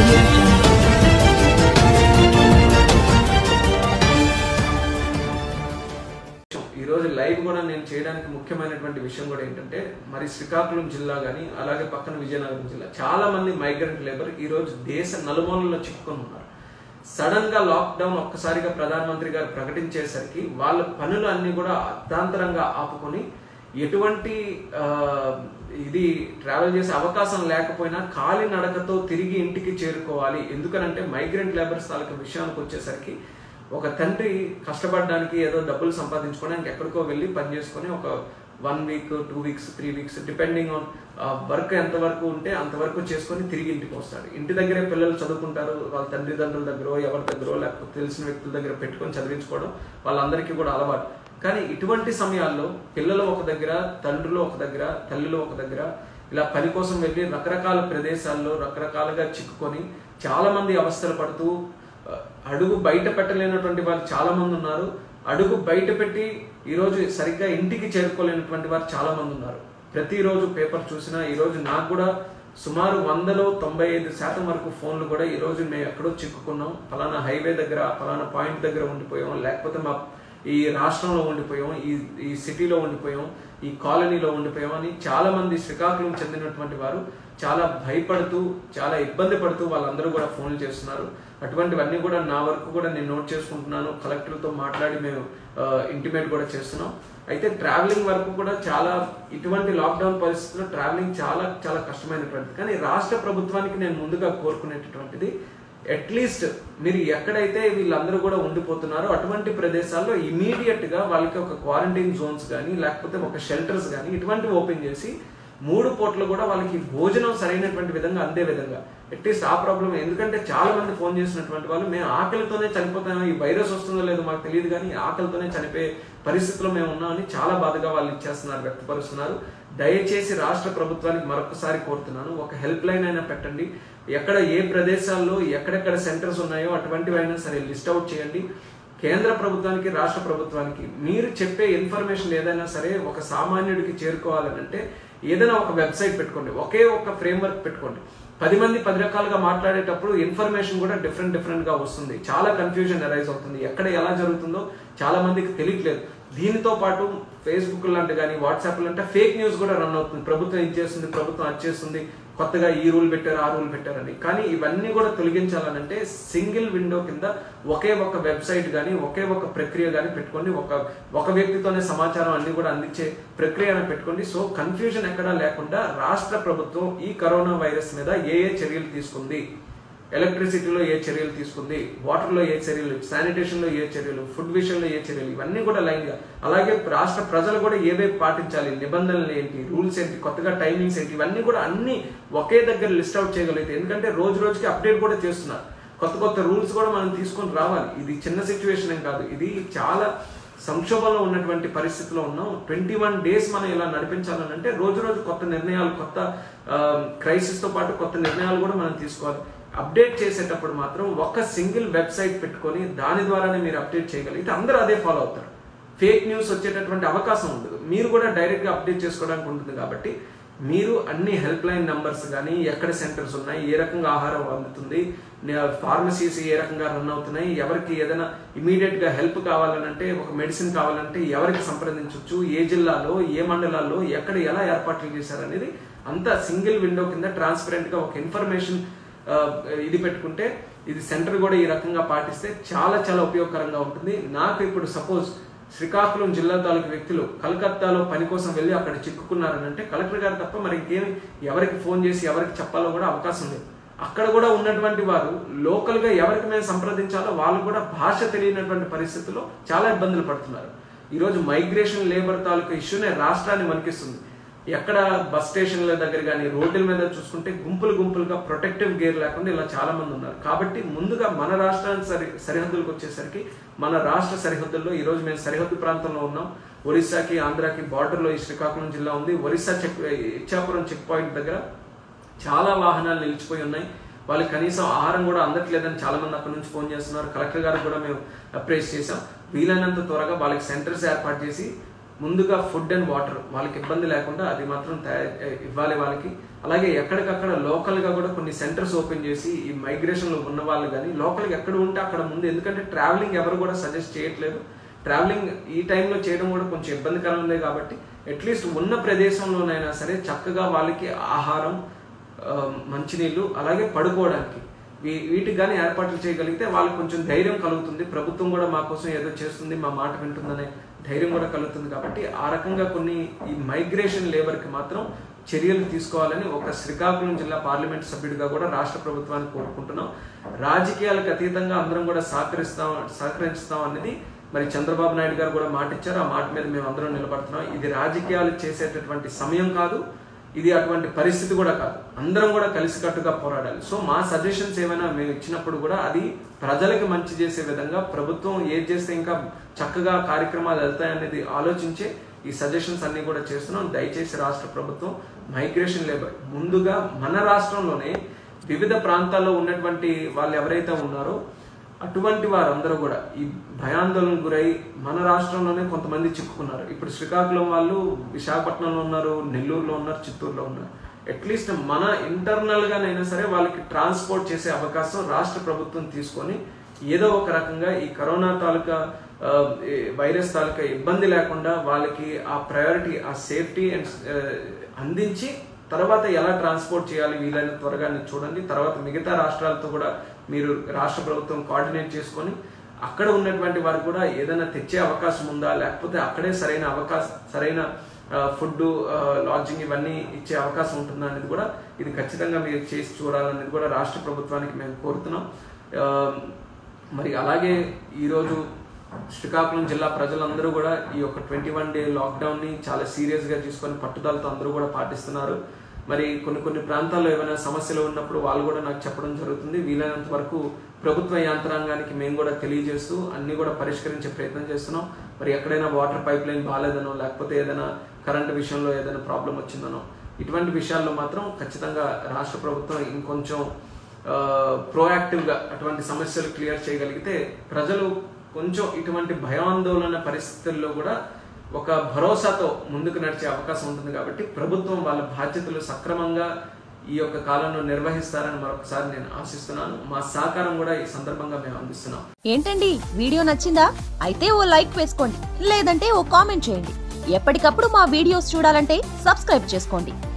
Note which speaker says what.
Speaker 1: ఈ రోజు లైవ్ కూడా నేను చేయడానికి ముఖ్యమైనటువంటి విషయం కూడా ఏంటంటే మరి శ్రీకాకుళం జిల్లా కానీ అలాగే పక్కన విజయనగరం జిల్లా చాలా మంది మైగ్రెంట్ లేబర్ ఈ రోజు దేశ నలుమూలల్లో చిక్కుకొని ఉన్నారు సడన్ గా లాక్డౌన్ ఒక్కసారిగా ప్రధానమంత్రి గారు ప్రకటించేసరికి వాళ్ళ పనులు అన్ని కూడా అర్ధాంతరంగా ఆపుకొని ఎటువంటి ఆ, ఇది ట్రావెల్ చేసే అవకాశం లేకపోయినా కాలి నడకతో తిరిగి ఇంటికి చేరుకోవాలి ఎందుకనంటే మైగ్రెంట్ లేబర్స్ తాలూకా విషయానికి వచ్చేసరికి ఒక తండ్రి కష్టపడడానికి ఏదో డబ్బులు సంపాదించుకోవడానికి ఎక్కడికో వెళ్ళి పని చేసుకొని ఒక one week two weeks three weeks depending on work ఎంతవరకు ఉంటే అంతవరకు చేసుకొని తిరిగి ఇంటికి వస్తాడు ఇంటి దగ్గరే పిల్లలు చదువుకుంటారు వాళ్ళ తండ్రిదండ్రుల దగ్గర ఎవరి దగ్గర లేకపోతే తెలిసిన వ్యక్తుల దగ్గర పెట్టుకొని చదివించుకోవడం వాళ్ళందరికీ కూడా అలవాటు కానీ ఇటువంటి సమయాల్లో పిల్లలు ఒక దగ్గర తండ్రులు ఒక దగ్గర తల్లులు ఒక దగ్గర ఇలా పని కోసం వెళ్ళి రకరకాల ప్రదేశాల్లో రకరకాలుగా చిక్కుకొని చాలా మంది అవస్థలు పడుతూ ఆ, అడుగు బయట పెట్టలేనటువంటి వాళ్ళు చాలా మంది ఉన్నారు అడుగు బయట పెట్టి ఈరోజు సరిగ్గా ఇంటికి చేరుకోలేనటువంటి వారు చాలా మంది ఉన్నారు ప్రతిరోజు పేపర్ చూసినా ఈరోజు నాకు కూడా సుమారు వందలో తొంభై ఐదు శాతం వరకు ఫోన్లు కూడా ఈ రోజు మేము ఎక్కడో చిక్కుకున్నాం ఫలానా హైవే దగ్గర ఫలానా పాయింట్ దగ్గర ఉండిపోయాం లేకపోతే మా ఈ రాష్ట్రంలో ఉండిపోయాం ఈ ఈ సిటీలో ఉండిపోయాం ఈ కాలనీలో ఉండిపోయాం అని చాలా మంది శ్రీకాకుళం చెందినటువంటి వారు చాలా భయపడుతూ చాలా ఇబ్బంది పడుతూ వాళ్ళందరూ కూడా ఫోన్లు చేస్తున్నారు అటువంటివన్నీ కూడా నా వరకు కూడా నేను నోట్ చేసుకుంటున్నాను కలెక్టర్తో మాట్లాడి మేము ఇంటిమేట్ కూడా చేస్తున్నాం అయితే ట్రావెలింగ్ వరకు కూడా చాలా ఇటువంటి లాక్డౌన్ పరిస్థితుల్లో ట్రావెలింగ్ చాలా చాలా కష్టమైనటువంటిది కానీ రాష్ట్ర ప్రభుత్వానికి నేను ముందుగా కోరుకునేటటువంటిది అట్లీస్ట్ మీరు ఎక్కడైతే వీళ్ళందరూ కూడా ఉండిపోతున్నారో అటువంటి ప్రదేశాల్లో ఇమీడియట్ గా వాళ్ళకి ఒక క్వారంటైన్ జోన్స్ కానీ లేకపోతే ఒక షెల్టర్స్ కానీ ఇటువంటివి ఓపెన్ చేసి మూడు పూటలు కూడా వాళ్ళకి భోజనం సరైనటువంటి విధంగా అందే విధంగా అట్లీస్ట్ ఆ ప్రాబ్లం ఎందుకంటే చాలా మంది ఫోన్ చేసినటువంటి వాళ్ళు మేము ఆకలితోనే చనిపోతాం ఈ వైరస్ వస్తుందో లేదో మాకు తెలియదు కానీ ఆకలితోనే చనిపోయే పరిస్థితిలో మేము ఉన్నామని చాలా బాధగా వాళ్ళు ఇచ్చేస్తున్నారు వ్యక్తపరుస్తున్నారు దయచేసి రాష్ట్ర ప్రభుత్వానికి మరొకసారి కోరుతున్నాను ఒక హెల్ప్ లైన్ అయినా పెట్టండి ఎక్కడ ఏ ప్రదేశాల్లో ఎక్కడెక్కడ సెంటర్స్ ఉన్నాయో అటువంటివైనా సరే లిస్ట్ అవుట్ చేయండి కేంద్ర ప్రభుత్వానికి రాష్ట్ర ప్రభుత్వానికి మీరు చెప్పే ఇన్ఫర్మేషన్ ఏదైనా సరే ఒక సామాన్యుడికి చేరుకోవాలని అంటే ఏదైనా ఒక వెబ్సైట్ పెట్టుకోండి ఒకే ఒక ఫ్రేమ్వర్క్ పెట్టుకోండి పది మంది పది రకాలుగా మాట్లాడేటప్పుడు ఇన్ఫర్మేషన్ కూడా డిఫరెంట్ డిఫరెంట్ గా వస్తుంది చాలా కన్ఫ్యూజన్ అరైజ్ అవుతుంది ఎక్కడ ఎలా జరుగుతుందో చాలా మందికి తెలియట్లేదు దీనితో పాటు ఫేస్బుక్ లాంటి కానీ వాట్సాప్ లాంటి ఫేక్ న్యూస్ కూడా రన్ అవుతుంది ప్రభుత్వం ఇది చేస్తుంది ప్రభుత్వం అది చేస్తుంది కొత్తగా ఈ రూల్ పెట్టారు ఆ రూల్ పెట్టారని కానీ ఇవన్నీ కూడా తొలగించాలనంటే సింగిల్ విండో కింద ఒకే ఒక వెబ్సైట్ కానీ ఒకే ఒక ప్రక్రియ కానీ పెట్టుకోండి ఒక ఒక వ్యక్తితోనే సమాచారం అన్ని కూడా అందించే ప్రక్రియను పెట్టుకోండి సో కన్ఫ్యూజన్ ఎక్కడా లేకుండా రాష్ట్ర ప్రభుత్వం ఈ కరోనా వైరస్ మీద ఏ ఏ చర్యలు తీసుకుంది ఎలక్ట్రిసిటీలో ఏ చర్యలు తీసుకుంది వాటర్లో ఏ చర్యలు శానిటేషన్లో ఏ చర్యలు ఫుడ్ విషయంలో ఏ చర్యలు ఇవన్నీ కూడా లైన్గా అలాగే రాష్ట్ర ప్రజలు కూడా ఏవే పాటించాలి నిబంధనలు ఏంటి రూల్స్ ఏంటి కొత్తగా టైమింగ్స్ ఏంటి ఇవన్నీ కూడా అన్ని ఒకే దగ్గర లిస్ట్ అవుట్ చేయగలిగితే ఎందుకంటే రోజు రోజుకి అప్డేట్ కూడా చేస్తున్నారు కొత్త కొత్త రూల్స్ కూడా మనం తీసుకొని రావాలి ఇది చిన్న సిచ్యువేషన్ ఏం కాదు ఇది చాలా సంక్షోభంలో ఉన్నటువంటి పరిస్థితిలో ఉన్నాం ట్వంటీ వన్ డేస్ మనం ఇలా నడిపించాలని అంటే రోజు రోజు కొత్త నిర్ణయాలు కొత్త క్రైసిస్ తో పాటు కొత్త నిర్ణయాలు కూడా మనం తీసుకోవాలి అప్డేట్ చేసేటప్పుడు మాత్రం ఒక సింగిల్ వెబ్సైట్ పెట్టుకొని దాని ద్వారానే మీరు అప్డేట్ చేయగలిగితే అందరూ అదే ఫాలో అవుతారు ఫేక్ న్యూస్ వచ్చేటటువంటి అవకాశం ఉండదు మీరు కూడా డైరెక్ట్ గా అప్డేట్ చేసుకోవడానికి ఉంటుంది కాబట్టి మీరు అన్ని హెల్ప్ లైన్ నంబర్స్ కానీ ఎక్కడ సెంటర్స్ ఉన్నాయి ఏ రకంగా ఆహారం అందుతుంది ఫార్మసీస్ ఏ రకంగా రన్ అవుతున్నాయి ఎవరికి ఏదైనా ఇమీడియట్ గా హెల్ప్ కావాలనంటే ఒక మెడిసిన్ కావాలంటే ఎవరికి సంప్రదించవచ్చు ఏ జిల్లాలో ఏ మండలాల్లో ఎక్కడ ఎలా ఏర్పాట్లు చేశారనేది అంతా సింగిల్ విండో కింద ట్రాన్స్పరెంట్ గా ఒక ఇన్ఫర్మేషన్ ఇది పెట్టుకుంటే ఇది సెంటర్ కూడా ఈ రకంగా పాటిస్తే చాలా చాలా ఉపయోగకరంగా ఉంటుంది నాకు ఇప్పుడు సపోజ్ శ్రీకాకుళం జిల్లా తాలూకు వ్యక్తులు కలకత్తాలో పని కోసం వెళ్ళి అక్కడ చిక్కుకున్నారని అంటే కలెక్టర్ గారు తప్ప మరి ఇంకేమి ఎవరికి ఫోన్ చేసి ఎవరికి చెప్పాలో కూడా అవకాశం లేదు అక్కడ కూడా ఉన్నటువంటి వారు లోకల్ గా ఎవరికి మేము సంప్రదించాలో వాళ్ళు కూడా భాష తెలియనటువంటి పరిస్థితుల్లో చాలా ఇబ్బందులు పడుతున్నారు ఈరోజు మైగ్రేషన్ లేబర్ తాలూకు ఇష్యూనే రాష్ట్రాన్ని వణికిస్తుంది ఎక్కడ బస్ స్టేషన్ల దగ్గర కానీ రోడ్ల మీద చూసుకుంటే గుంపులు గుంపులుగా ప్రొటెక్టివ్ గేర్ లేకుండా ఇలా చాలా మంది ఉన్నారు కాబట్టి ముందుగా మన రాష్ట్రానికి సరి సరిహద్దులకు వచ్చేసరికి మన రాష్ట్ర సరిహద్దుల్లో ఈ రోజు మేము సరిహద్దు ప్రాంతంలో ఉన్నాం ఒరిస్సాకి ఆంధ్రాకి బార్డర్లో ఈ శ్రీకాకుళం జిల్లా ఉంది Orissa check Ichchapuram check point దగ్గర చాలా వాహనాలు నిలిచిపోయి ఉన్నాయి వాళ్ళకి కనీసం ఆహారం కూడా అందట్లేదని చాలా మంది అక్కడ నుంచి ఫోన్ చేస్తున్నారు కలెక్టర్ గారికి కూడా మేము అప్రైజ్ చేసాం వీలైనంత త్వరగా వాళ్ళకి సెంటర్స్ ఏర్పాటు చేసి ముందుగా ఫుడ్ అండ్ వాటర్ వాళ్ళకి ఇబ్బంది లేకుండా అది మాత్రం తయారు ఇవ్వాలి వాళ్ళకి అలాగే ఎక్కడికక్కడ లోకల్ గా కూడా కొన్ని సెంటర్స్ ఓపెన్ చేసి ఈ మైగ్రేషన్ లో ఉన్న వాళ్ళు కానీ లోకల్ ఎక్కడ ఉంటే అక్కడ ముందు ఎందుకంటే ట్రావెలింగ్ ఎవరు కూడా సజెస్ట్ చేయట్లేదు ట్రావెలింగ్ ఈ టైంలో చేయడం కూడా కొంచెం ఇబ్బందికరం ఉంది కాబట్టి అట్లీస్ట్ ఉన్న ప్రదేశంలోనైనా సరే చక్కగా వాళ్ళకి ఆహారం ఆ, మంచినీళ్ళు అలాగే పడుకోవడానికి వీ- వీటికి కానీ ఏర్పాట్లు చేయగలిగితే వాళ్ళకి కొంచెం ధైర్యం కలుగుతుంది ప్రభుత్వం కూడా మా కోసం ఏదో చేస్తుంది మా మాట వింటుందనే ధైర్యం కూడా కలుగుతుంది కాబట్టి ఆ రకంగా కొన్ని ఈ మైగ్రేషన్ లేబర్కి మాత్రం చర్యలు తీసుకోవాలని ఒక శ్రీకాకుళం జిల్లా పార్లమెంట్ సభ్యుడిగా కూడా రాష్ట్ర ప్రభుత్వాన్ని కోరుకుంటున్నాం రాజకీయాలకు అతీతంగా అందరం కూడా సహకరిస్తాం సహకరిస్తాం అనేది మరి చంద్రబాబు నాయుడు గారు కూడా మాట ఇచ్చారు ఆ మాట మీద మేము అందరం నిలబడుతున్నాం ఇది రాజకీయాలు చేసేటటువంటి సమయం కాదు ఇది అటువంటి పరిస్థితి కూడా కాదు అందరం కూడా కలిసికట్టుగా పోరాడాలి సో మా సజెషన్స్ ఏమైనా మేము ఇచ్చినప్పుడు కూడా అది ప్రజలకు మంచి చేసే విధంగా ప్రభుత్వం ఏది చేస్తే ఇంకా చక్కగా కార్యక్రమాలు వెళ్తాయనేది ఆలోచించే ఈ సజెషన్స్ అన్ని కూడా చేస్తున్నాం దయచేసి రాష్ట్ర ప్రభుత్వం మైగ్రేషన్ లేబర్ ముందుగా మన రాష్ట్రంలోనే వివిధ ప్రాంతాల్లో ఉన్నటువంటి వాళ్ళు ఎవరైతే ఉన్నారో అటువంటి వారందరూ కూడా ఈ భయాందోళనకు గురై మన రాష్ట్రంలోనే కొంతమంది చిక్కుకున్నారు ఇప్పుడు శ్రీకాకుళం వాళ్ళు విశాఖపట్నంలో ఉన్నారు నెల్లూరులో ఉన్నారు చిత్తూరులో ఉన్నారు అట్లీస్ట్ మన ఇంటర్నల్ గానైనా సరే వాళ్ళకి ట్రాన్స్పోర్ట్ చేసే అవకాశం రాష్ట్ర ప్రభుత్వం తీసుకొని ఏదో ఒక రకంగా ఈ కరోనా తాలూకా ఆ, ఈ వైరస్ తాలూకా ఇబ్బంది లేకుండా వాళ్ళకి ఆ ప్రయారిటీ ఆ సేఫ్టీ అండ్ అందించి తర్వాత ఎలా ట్రాన్స్పోర్ట్ చేయాలి వీలైన త్వరగా అనేది చూడండి తర్వాత మిగతా రాష్ట్రాలతో కూడా మీరు రాష్ట్ర ప్రభుత్వం కోఆర్డినేట్ చేసుకొని అక్కడ ఉన్నటువంటి వారు కూడా ఏదైనా తెచ్చే అవకాశం ఉందా లేకపోతే అక్కడే సరైన అవకాశం సరైన ఫుడ్ లాడ్జింగ్ ఇవన్నీ ఇచ్చే అవకాశం ఉంటుందా అనేది కూడా ఇది ఖచ్చితంగా మీరు చేసి చూడాలనేది కూడా రాష్ట్ర ప్రభుత్వానికి మేము కోరుతున్నాం ఆ, మరి అలాగే ఈరోజు శ్రీకాకుళం జిల్లా ప్రజలందరూ కూడా ఈ యొక్క ట్వంటీ వన్ డే లాక్డౌన్ ని చాలా సీరియస్ గా తీసుకొని పట్టుదలతో అందరూ కూడా పాటిస్తున్నారు మరి కొన్ని కొన్ని ప్రాంతాల్లో ఏమైనా సమస్యలు ఉన్నప్పుడు వాళ్ళు కూడా నాకు చెప్పడం జరుగుతుంది వీలైనంత వరకు ప్రభుత్వ యంత్రాంగానికి మేము కూడా తెలియజేస్తూ అన్ని కూడా పరిష్కరించే ప్రయత్నం చేస్తున్నాం మరి ఎక్కడైనా వాటర్ పైప్ లైన్ బాగాలేదనో లేకపోతే ఏదైనా కరెంట్ విషయంలో ఏదైనా ప్రాబ్లం వచ్చిందనో ఇటువంటి విషయాల్లో మాత్రం ఖచ్చితంగా రాష్ట్ర ప్రభుత్వం ఇంకొంచెం ప్రోయాక్టివ్ గా అటువంటి సమస్యలు క్లియర్ చేయగలిగితే ప్రజలు కొంచెం ఇటువంటి భయాందోళన పరిస్థితుల్లో కూడా ఒక భరోసాతో ముందుకు నడిచే అవకాశం ఉంటుంది కాబట్టి ప్రభుత్వం వాళ్ళ బాధ్యతలు సక్రమంగా ఈ యొక్క కాలంలో నిర్వహిస్తారని మరొకసారి నేను ఆశిస్తున్నాను మా సహకారం కూడా ఈ సందర్భంగా మేము అందిస్తున్నాం
Speaker 2: ఏంటండి వీడియో నచ్చిందా అయితే ఓ లైక్ వేసుకోండి లేదంటే ఓ కామెంట్ చేయండి ఎప్పటికప్పుడు మా వీడియోస్ చూడాలంటే సబ్స్క్రైబ్ చేసుకోండి